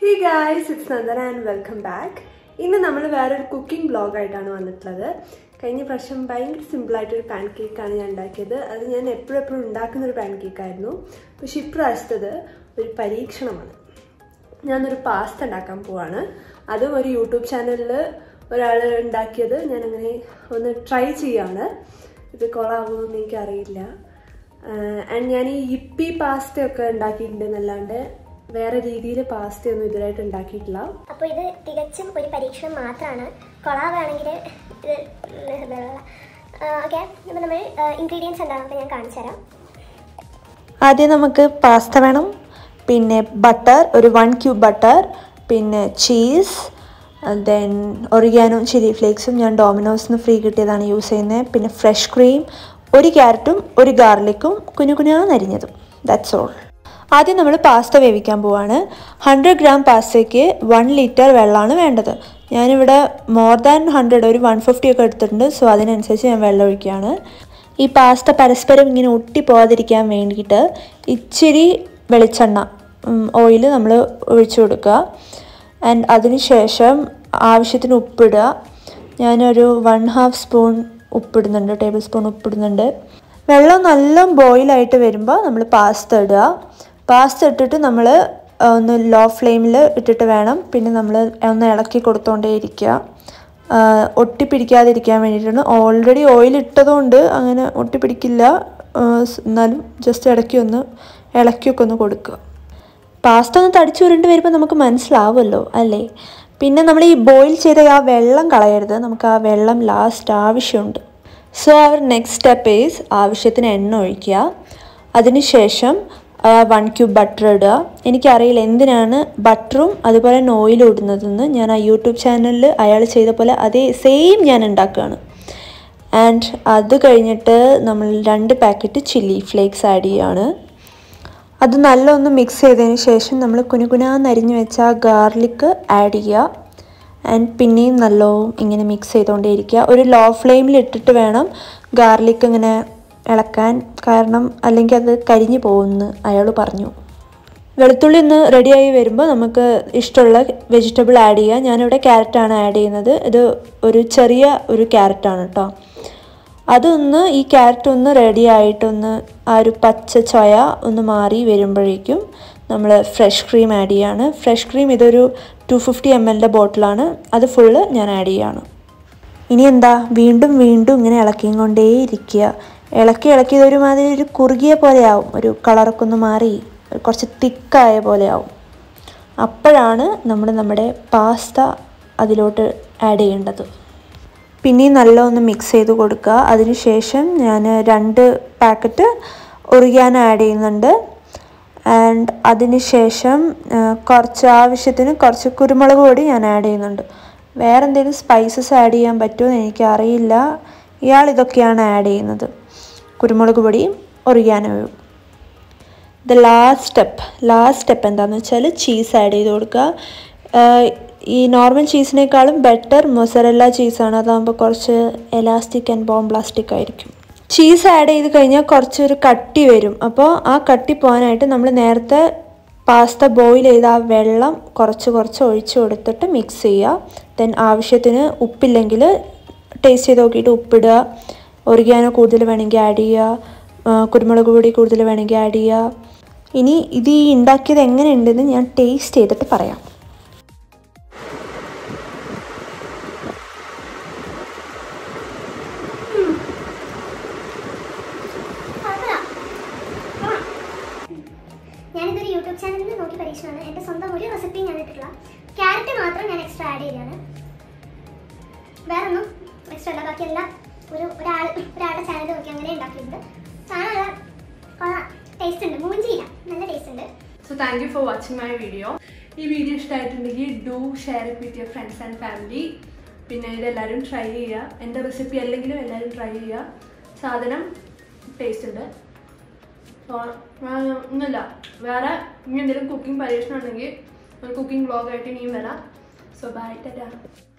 hey guys it's Nandana and welcome back ഇന്ന് നമ്മൾ വേറൊരു കുക്കിംഗ് ബ്ലോഗായിട്ടാണ് വന്നിട്ടുള്ളത് കഴിഞ്ഞ പ്രാവശ്യം ഭയങ്കര സിമ്പിളായിട്ടൊരു പാൻ കേക്കാണ് ഞാൻ ഉണ്ടാക്കിയത് അത് ഞാൻ എപ്പോഴും എപ്പോഴും ഉണ്ടാക്കുന്ന ഒരു പാൻ കേക്കായിരുന്നു പക്ഷെ ഇപ്രാവശ്യത്തത് ഒരു പരീക്ഷണമാണ് ഞാനൊരു പാസ്ത ഉണ്ടാക്കാൻ പോവാണ് അതും ഒരു യൂട്യൂബ് ചാനലിൽ ഒരാൾ ഉണ്ടാക്കിയത് ഞാനങ്ങനെ ഒന്ന് ട്രൈ ചെയ്യാണ് ഇത് കൊളാവുമെന്ന് എനിക്കറിയില്ല ആൻഡ് ഞാൻ ഈ ഇപ്പി പാസ്തയൊക്കെ ഉണ്ടാക്കിയിട്ടുണ്ടെന്നല്ലാണ്ട് വേറെ രീതിയിൽ പാസ്തയൊന്നും ഇതുവരായിട്ട് ഉണ്ടാക്കിയിട്ടില്ല അപ്പോൾ ഇത് തികച്ചും ഒരു പരീക്ഷണം മാത്രമാണ് കൊളാവാണെങ്കിൽ ഇത് ഓക്കെ അപ്പോൾ നമ്മൾ ഇൻഗ്രീഡിയൻസ് എന്താണെന്നൊക്കെ ഞാൻ കാണിച്ചു തരാം ആദ്യം നമുക്ക് പാസ്ത വേണം പിന്നെ ബട്ടർ ഒരു വൺ ക്യൂബ് ബട്ടർ പിന്നെ ചീസ് ദെൻ ഒറിഗാനോ ചില്ലി ഫ്ലേക്സും ഞാൻ ഡോമിനോസിന് ഫ്രീ കിട്ടിയതാണ് യൂസ് ചെയ്യുന്നത് പിന്നെ ഫ്രഷ് ക്രീം ഒരു ക്യാരറ്റും ഒരു ഗാർലിക്കും കുഞ്ഞു കുഞ്ഞാന്നരിഞ്ഞതും ദാറ്റ്സ് ഓൾ ആദ്യം നമ്മൾ പാസ്ത വേവിക്കാൻ പോവാണ് ഹൺഡ്രഡ് ഗ്രാം പാസ്തയ്ക്ക് വൺ ലിറ്റർ വെള്ളമാണ് വേണ്ടത് ഞാനിവിടെ മോർ ദാൻ ഹൺഡ്രഡ് ഒരു വൺ ഫിഫ്റ്റി ഒക്കെ എടുത്തിട്ടുണ്ട് സോ അതിനനുസരിച്ച് ഞാൻ വെള്ളം ഒഴിക്കുകയാണ് ഈ പാസ്ത പരസ്പരം ഇങ്ങനെ ഒട്ടി പോകാതിരിക്കാൻ വേണ്ടിയിട്ട് ഇച്ചിരി വെളിച്ചെണ്ണ ഓയിൽ നമ്മൾ ഒഴിച്ചു കൊടുക്കുക ആൻഡ് അതിനുശേഷം ആവശ്യത്തിന് ഉപ്പിടുക ഞാനൊരു വൺ ഹാഫ് സ്പൂൺ ഉപ്പിടുന്നുണ്ട് ടേബിൾ സ്പൂൺ ഉപ്പിടുന്നുണ്ട് വെള്ളം നല്ല ബോയിലായിട്ട് വരുമ്പോൾ നമ്മൾ പാസ്ത ഇടുക പാസ്ത ഇട്ടിട്ട് നമ്മൾ ഒന്ന് ലോ ഫ്ലെയിമിൽ ഇട്ടിട്ട് വേണം പിന്നെ നമ്മൾ ഒന്ന് ഇളക്കി കൊടുത്തോണ്ടേ ഇരിക്കുക ഒട്ടിപ്പിടിക്കാതിരിക്കാൻ വേണ്ടിയിട്ടാണ് ഓൾറെഡി ഓയിൽ ഇട്ടതുകൊണ്ട് അങ്ങനെ ഒട്ടിപ്പിടിക്കില്ല എന്നാലും ജസ്റ്റ് ഇടയ്ക്ക് ഒന്ന് ഇളക്കിയൊക്കെ ഒന്ന് കൊടുക്കുക പാസ്ത ഒന്ന് തടിച്ചു ഉരുണ്ട് വരുമ്പോൾ നമുക്ക് മനസ്സിലാവുമല്ലോ അല്ലേ പിന്നെ നമ്മൾ ഈ ബോയിൽ ചെയ്ത ആ വെള്ളം കളയരുത് നമുക്ക് ആ വെള്ളം ലാസ്റ്റ് ആവശ്യമുണ്ട് so our next step is ആവശ്യത്തിന് എണ്ണ ഒഴിക്കുക അതിനുശേഷം വൺ ക്യൂബ് ബട്ടർ ഇടുക എനിക്കറിയില്ല എന്തിനാണ് ബട്ടറും അതുപോലെ തന്നെ ഓയിലും ഇടുന്നതെന്ന് ഞാൻ ആ യൂട്യൂബ് ചാനലിൽ അയാൾ ചെയ്ത പോലെ അതേ സെയിം ഞാൻ ഉണ്ടാക്കുകയാണ് ആൻഡ് അത് കഴിഞ്ഞിട്ട് നമ്മൾ രണ്ട് പാക്കറ്റ് ചില്ലി ഫ്ലേക്സ് ആഡ് ചെയ്യുകയാണ് അത് നല്ല ഒന്ന് മിക്സ് ചെയ്തതിന് ശേഷം നമ്മൾ കുനുകുനാന്നരിഞ്ഞ് വെച്ച ഗാർലിക്ക് ആഡ് ചെയ്യുക ആൻഡ് പിന്നെയും നല്ലോണം ഇങ്ങനെ മിക്സ് ചെയ്തുകൊണ്ടേ ഇരിക്കുക ഒരു ലോ ഫ്ലെയിമിൽ ഇട്ടിട്ട് വേണം ഗാർലിക്ക് ഇങ്ങനെ ഇളക്കാൻ കാരണം അല്ലെങ്കിൽ അത് കരിഞ്ഞു പോകുമെന്ന് അയാൾ പറഞ്ഞു വെളുത്തുള്ളി ഒന്ന് റെഡിയായി വരുമ്പോൾ നമുക്ക് ഇഷ്ടമുള്ള വെജിറ്റബിൾ ആഡ് ചെയ്യുക ഞാനിവിടെ ക്യാരറ്റാണ് ആഡ് ചെയ്യുന്നത് ഇത് ഒരു ചെറിയ ഒരു ക്യാരറ്റാണ് കേട്ടോ അതൊന്ന് ഈ ക്യാരറ്റ് ഒന്ന് റെഡി ആയിട്ടൊന്ന് ആ ഒരു പച്ച ചൊയ ഒന്ന് മാറി വരുമ്പോഴേക്കും നമ്മൾ ഫ്രഷ് ക്രീം ആഡ് ചെയ്യാണ് ഫ്രഷ് ക്രീം ഇതൊരു ടു ഫിഫ്റ്റി എം എല്ലിൻ്റെ ബോട്ടിലാണ് അത് ഫുള്ള് ഞാൻ ആഡ് ചെയ്യാണ് ഇനി എന്താ വീണ്ടും വീണ്ടും ഇങ്ങനെ ഇളക്കിയും കൊണ്ടേ ഇരിക്കുക ഇളക്കി ഇളക്കി ഇതൊരുമാതിരി ഒരു കുറുകിയ പോലെയാവും ഒരു കളറൊക്കെ ഒന്ന് മാറി കുറച്ച് തിക്കായ പോലെയാവും അപ്പോഴാണ് നമ്മൾ നമ്മുടെ പാസ്ത അതിലോട്ട് ആഡ് ചെയ്യേണ്ടത് പിന്നെയും നല്ല ഒന്ന് മിക്സ് ചെയ്ത് കൊടുക്കുക അതിനുശേഷം ഞാൻ രണ്ട് പാക്കറ്റ് ഒറിഗാനോ ആഡ് ചെയ്യുന്നുണ്ട് ആൻഡ് അതിനുശേഷം കുറച്ച് ആവശ്യത്തിന് കുറച്ച് കുരുമുളക് പൊടി ഞാൻ ആഡ് ചെയ്യുന്നുണ്ട് വേറെ എന്തെങ്കിലും സ്പൈസസ് ആഡ് ചെയ്യാൻ പറ്റുമോ എന്ന് എനിക്കറിയില്ല ഇയാൾ ഇതൊക്കെയാണ് ആഡ് ചെയ്യുന്നത് കുരുമുളക് പൊടിയും ഒറിഗാനോയും the last step last step എന്താണെന്ന് വെച്ചാൽ ചീസ് ആഡ് ചെയ്ത് കൊടുക്കുക ഈ നോർമൽ ചീസിനേക്കാളും ബെറ്റർ മൊസറല്ല ചീസാണ് അതാകുമ്പോൾ കുറച്ച് എലാസ്റ്റിക് ആൻഡ് ബോംബ്ലാസ്റ്റിക് ആയിരിക്കും ചീസ് ആഡ് ചെയ്ത് കഴിഞ്ഞാൽ കുറച്ചൊരു കട്ടി വരും അപ്പോൾ ആ കട്ടി പോകാനായിട്ട് നമ്മൾ നേരത്തെ പാസ്ത ബോയിൽ ചെയ്ത ആ വെള്ളം കുറച്ച് കുറച്ച് ഒഴിച്ച് കൊടുത്തിട്ട് മിക്സ് ചെയ്യുക ദെൻ ആവശ്യത്തിന് ഉപ്പില്ലെങ്കിൽ ടേസ്റ്റ് ചെയ്ത് നോക്കിയിട്ട് ഉപ്പിടുക ഒറിഗാനോ കൂടുതൽ വേണമെങ്കിൽ ആഡ് ചെയ്യുക കുരുമുളക് പൊടി കൂടുതൽ വേണമെങ്കിൽ ആഡ് ചെയ്യുക ഇനി ഇത് ഈ ഉണ്ടാക്കിയത് എങ്ങനെയുണ്ടെന്ന് ഞാൻ ടേസ്റ്റ് ചെയ്തിട്ട് പറയാം ഞാനിതൊരു യൂട്യൂബ് ചാനലിൽ നിന്ന് നോക്കി പരീക്ഷണമാണ് എൻ്റെ സ്വന്തം ഒരു റെസിപ്പി ഞാൻ ഇട്ടിട്ടുള്ള ക്യാരറ്റ് മാത്രം ഞാൻ എക്സ്ട്രാ ആഡ് ചെയ്തതാണ് വേറെ ഒന്നും എക്സ്ട്രാ അല്ല ബാക്കിയെല്ലാം ഒരു ഒരാൾ ഒരാളുടെ ചാനൽ നോക്കി അങ്ങനെ ഉണ്ടാക്കിയിട്ടുണ്ട് സാധനം നല്ല ടേസ്റ്റ് ഉണ്ട് മൂഞ്ചിയില്ല നല്ല ടേസ്റ്റ് ഉണ്ട് so thank you for watching my video ഈ വീഡിയോ ഇഷ്ടമായിട്ടുണ്ടെങ്കിൽ do share it with your friends and family പിന്നെ ഇതെല്ലാവരും ട്രൈ ചെയ്യുക എൻ്റെ റെസിപ്പി അല്ലെങ്കിലും എല്ലാവരും ട്രൈ ചെയ്യുക സാധനം ടേസ്റ്റ് ഉണ്ട് സോ ഒന്നുമില്ല വേറെ ഇനി എന്തെങ്കിലും കുക്കിംഗ് പരീക്ഷണം ഉണ്ടെങ്കിൽ ഒരു കുക്കിംഗ് ബ്ലോഗായിട്ട് ഇനിയും വരാം സോ ബൈ ടാ